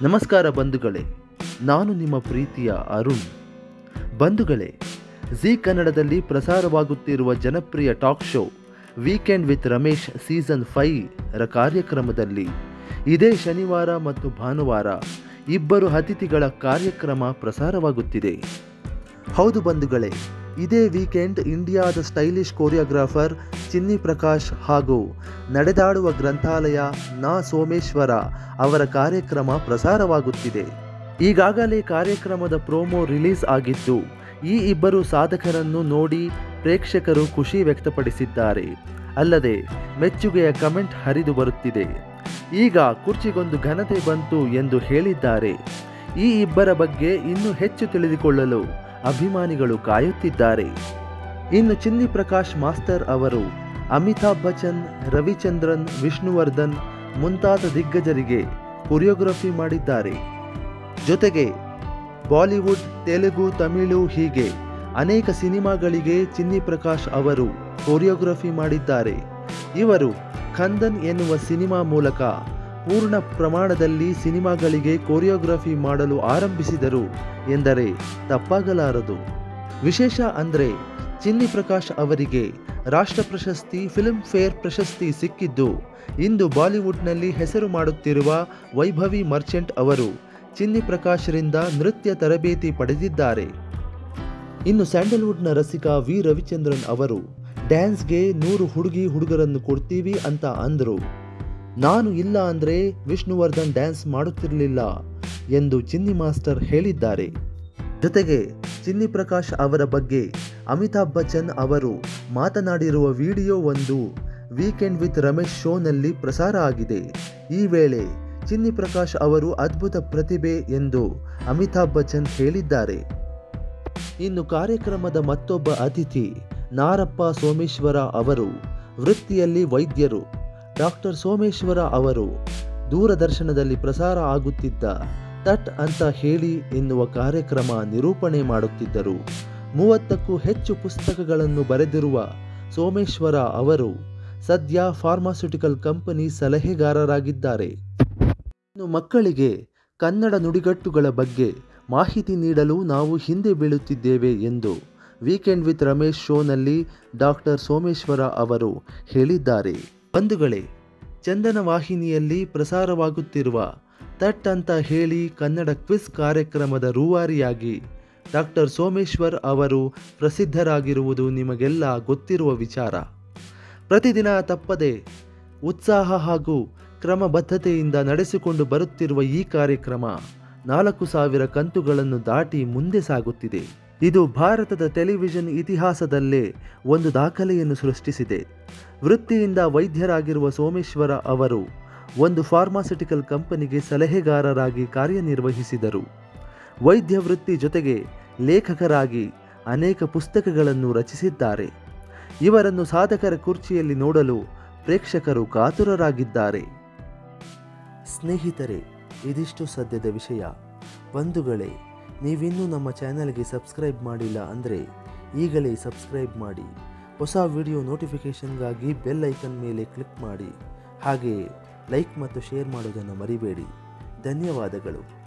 ನಮಸ್ಕಾರ ಬಂಧುಗಳೇ ನಾನು ನಿಮ್ಮ ಪ್ರೀತಿಯ ಅರುಣ್ ಬಂಧುಗಳೇ ಜಿ ಕನ್ನಡದಲ್ಲಿ ಪ್ರಸಾರವಾಗುತ್ತಿರುವ ಜನಪ್ರಿಯ talk show weekend with Ramesh season five ರ ಕಾರ್ಯಕ್ರಮದಲ್ಲಿ ಇದೇ ಶನಿವಾರ ಮತ್ತು ಭಾನುವಾರ ಇಬ್ಬರು ಅತಿಥಿಗಳ ಕಾರ್ಯಕ್ರಮ ಪ್ರಸಾರವಾಗುತ್ತಿದೆ ಹೌದು ಬಂಧುಗಳೇ ಇದೇ ವೀಕೆಂಡ್ ಇಂಡಿಯಾದ ಸ್ಟೈಲಿಶ್ ಕೋರಿಯೋಗ್ರಾಫರ್ ಚಿನ್ನಿ ಪ್ರಕಾಶ್ ಹಾಗೂ ನಡೆದಾಡುವ ಗ್ರಂಥಾಲಯ ನಾ ಸೋಮೇಶ್ವರ ಅವರ ಕಾರ್ಯಕ್ರಮ ಪ್ರಸಾರವಾಗುತ್ತಿದೆ ಈಗಾಗಲೇ ಕಾರ್ಯಕ್ರಮದ ಪ್ರೋಮೋ ರಿಲೀಸ್ ಆಗಿದ್ದು ಈ ಇಬ್ಬರು ಸಾಧಕರನ್ನು ನೋಡಿ ಪ್ರೇಕ್ಷಕರು ಖುಷಿ ವ್ಯಕ್ತಪಡಿಸಿದ್ದಾರೆ ಅಲ್ಲದೆ ಮೆಚ್ಚುಗೆಯ ಕಮೆಂಟ್ ಹರಿದು ಬರುತ್ತಿದೆ ಈಗ ಕುರ್ಚಿಗೊಂದು ಘನತೆ ಬಂತು ಎಂದು ಹೇಳಿದ್ದಾರೆ ಈ ಇಬ್ಬರ ಬಗ್ಗೆ ಇನ್ನೂ ಹೆಚ್ಚು ತಿಳಿದುಕೊಳ್ಳಲು ಅಭಿಮಾನಿಗಳು ಕಾಯುತ್ತಿದ್ದಾರೆ ಇನ್ನು ಚಿನ್ನಿ ಪ್ರಕಾಶ್ ಮಾಸ್ತರ್ ಅವರು ಅಮಿತಾಬ್ ಬಚ್ಚನ್ ರವಿಚಂದ್ರನ್ ವಿಷ್ಣುವರ್ಧನ್ ಮುಂತಾದ ದಿಗ್ಗಜರಿಗೆ ಕೊರಿಯೋಗ್ರಫಿ ಮಾಡಿದ್ದಾರೆ ಜೊತೆಗೆ ಬಾಲಿವುಡ್ ತೆಲುಗು ತಮಿಳು ಹೀಗೆ ಅನೇಕ ಸಿನಿಮಾಗಳಿಗೆ ಚಿನ್ನಿ ಪ್ರಕಾಶ್ ಅವರು ಕೊರಿಯೋಗ್ರಫಿ ಮಾಡಿದ್ದಾರೆ ಇವರು ಖಂದನ್ ಎನ್ನುವ ಸಿನಿಮಾ ಮೂಲಕ ಪೂರ್ಣ ಪ್ರಮಾಣದಲ್ಲಿ ಸಿನಿಮಾಗಳಿಗೆ ಕೊರಿಯೋಗ್ರಫಿ ಮಾಡಲು ಆರಂಭಿಸಿದರು ಎಂದರೆ ತಪ್ಪಾಗಲಾರದು ವಿಶೇಷ ಅಂದರೆ ಚಿನ್ನಿ ಪ್ರಕಾಶ್ ಅವರಿಗೆ ರಾಷ್ಟ್ರ ಪ್ರಶಸ್ತಿ ಫಿಲ್ಮ್ ಫೇರ್ ಪ್ರಶಸ್ತಿ ಸಿಕ್ಕಿದ್ದು ಇಂದು ಬಾಲಿವುಡ್ನಲ್ಲಿ ಹೆಸರು ಮಾಡುತ್ತಿರುವ ವೈಭವಿ ಮರ್ಚೆಂಟ್ ಅವರು ಚಿನ್ನಿ ಪ್ರಕಾಶ್ರಿಂದ ನೃತ್ಯ ತರಬೇತಿ ಪಡೆದಿದ್ದಾರೆ ಇನ್ನು ಸ್ಯಾಂಡಲ್ವುಡ್ನ ರಸಿಕ ವಿ ರವಿಚಂದ್ರನ್ ಅವರು ಡ್ಯಾನ್ಸ್ಗೆ ನೂರು ಹುಡುಗಿ ಹುಡುಗರನ್ನು ಕೊಡ್ತೀವಿ ಅಂತ ಅಂದರು ನಾನು ಇಲ್ಲ ಅಂದರೆ ವಿಷ್ಣುವರ್ಧನ್ ಡ್ಯಾನ್ಸ್ ಮಾಡುತ್ತಿರಲಿಲ್ಲ ಎಂದು ಚಿನ್ನಿ ಮಾಸ್ಟರ್ ಹೇಳಿದ್ದಾರೆ ಜೊತೆಗೆ ಚಿನ್ನಿ ಪ್ರಕಾಶ್ ಅವರ ಬಗ್ಗೆ ಅಮಿತಾಬ್ ಬಚ್ಚನ್ ಅವರು ಮಾತನಾಡಿರುವ ವಿಡಿಯೋ ಒಂದು ವೀಕೆಂಡ್ ವಿತ್ ರಮೇಶ್ ಶೋನಲ್ಲಿ ಪ್ರಸಾರ ಆಗಿದೆ ಈ ವೇಳೆ ಚಿನ್ನಿ ಪ್ರಕಾಶ್ ಅವರು ಅದ್ಭುತ ಪ್ರತಿಭೆ ಎಂದು ಅಮಿತಾಬ್ ಬಚ್ಚನ್ ಹೇಳಿದ್ದಾರೆ ಇನ್ನು ಕಾರ್ಯಕ್ರಮದ ಮತ್ತೊಬ್ಬ ಅತಿಥಿ ನಾರಪ್ಪ ಸೋಮೇಶ್ವರ ಅವರು ವೃತ್ತಿಯಲ್ಲಿ ವೈದ್ಯರು ಡಾಕ್ಟರ್ ಸೋಮೇಶ್ವರ ಅವರು ದೂರದರ್ಶನದಲ್ಲಿ ಪ್ರಸಾರ ಆಗುತ್ತಿದ್ದ ತಟ್ ಅಂತ ಹೇಳಿ ಎನ್ನುವ ಕಾರ್ಯಕ್ರಮ ನಿರೂಪಣೆ ಮಾಡುತ್ತಿದ್ದರು ಮೂವತ್ತಕ್ಕೂ ಹೆಚ್ಚು ಪುಸ್ತಕಗಳನ್ನು ಬರೆದಿರುವ ಸೋಮೇಶ್ವರ ಅವರು ಸದ್ಯ ಫಾರ್ಮಾಸ್ಯೂಟಿಕಲ್ ಕಂಪನಿ ಸಲಹೆಗಾರರಾಗಿದ್ದಾರೆ ಇನ್ನು ಮಕ್ಕಳಿಗೆ ಕನ್ನಡ ನುಡಿಗಟ್ಟುಗಳ ಬಗ್ಗೆ ಮಾಹಿತಿ ನೀಡಲು ನಾವು ಹಿಂದೆ ಬೀಳುತ್ತಿದ್ದೇವೆ ಎಂದು ವೀಕೆಂಡ್ ವಿತ್ ರಮೇಶ್ ಶೋನಲ್ಲಿ ಡಾಕ್ಟರ್ ಸೋಮೇಶ್ವರ ಅವರು ಹೇಳಿದ್ದಾರೆ ಬಂಧುಗಳೇ ಚಂದನ ವಾಹಿನಿಯಲ್ಲಿ ಪ್ರಸಾರವಾಗುತ್ತಿರುವ ತಟ್ ಅಂತ ಹೇಳಿ ಕನ್ನಡ ಕ್ವಿಸ್ ಕಾರ್ಯಕ್ರಮದ ರೂವಾರಿಯಾಗಿ ಡಾಕ್ಟರ್ ಸೋಮೇಶ್ವರ್ ಅವರು ಪ್ರಸಿದ್ಧರಾಗಿರುವುದು ನಿಮಗೆಲ್ಲ ಗೊತ್ತಿರುವ ವಿಚಾರ ಪ್ರತಿದಿನ ತಪ್ಪದೆ ಉತ್ಸಾಹ ಹಾಗೂ ಕ್ರಮಬದ್ಧತೆಯಿಂದ ನಡೆಸಿಕೊಂಡು ಬರುತ್ತಿರುವ ಈ ಕಾರ್ಯಕ್ರಮ ನಾಲ್ಕು ಸಾವಿರ ಕಂತುಗಳನ್ನು ದಾಟಿ ಮುಂದೆ ಸಾಗುತ್ತಿದೆ ಇದು ಭಾರತದ ಟೆಲಿವಿಷನ್ ಇತಿಹಾಸದಲ್ಲೇ ಒಂದು ದಾಖಲೆಯನ್ನು ಸೃಷ್ಟಿಸಿದೆ ವೃತ್ತಿಯಿಂದ ವೈದ್ಯರಾಗಿರುವ ಸೋಮೇಶ್ವರ ಅವರು ಒಂದು ಫಾರ್ಮಾಸ್ಯೂಟಿಕಲ್ ಕಂಪನಿಗೆ ಸಲಹೆಗಾರರಾಗಿ ಕಾರ್ಯನಿರ್ವಹಿಸಿದರು ವೈದ್ಯ ವೃತ್ತಿ ಜೊತೆಗೆ ಲೇಖಕರಾಗಿ ಅನೇಕ ಪುಸ್ತಕಗಳನ್ನು ರಚಿಸಿದ್ದಾರೆ ಇವರನ್ನು ಸಾಧಕರ ಕುರ್ಚಿಯಲ್ಲಿ ನೋಡಲು ಪ್ರೇಕ್ಷಕರು ಕಾತುರರಾಗಿದ್ದಾರೆ ಸ್ನೇಹಿತರೆ ಇದಿಷ್ಟು ಸದ್ಯದ ವಿಷಯ ಬಂಧುಗಳೇ ನೀವಿನ್ನೂ ನಮ್ಮ ಚಾನೆಲ್ಗೆ ಸಬ್ಸ್ಕ್ರೈಬ್ ಮಾಡಿಲ್ಲ ಅಂದರೆ ಈಗಲೇ ಸಬ್ಸ್ಕ್ರೈಬ್ ಮಾಡಿ ಹೊಸ ವಿಡಿಯೋ ನೋಟಿಫಿಕೇಷನ್ಗಾಗಿ ಬೆಲ್ ಐಕನ್ ಮೇಲೆ ಕ್ಲಿಕ್ ಮಾಡಿ ಹಾಗೆಯೇ ಲೈಕ್ ಮತ್ತು ಶೇರ್ ಮಾಡೋದನ್ನು ಮರಿಬೇಡಿ ಧನ್ಯವಾದಗಳು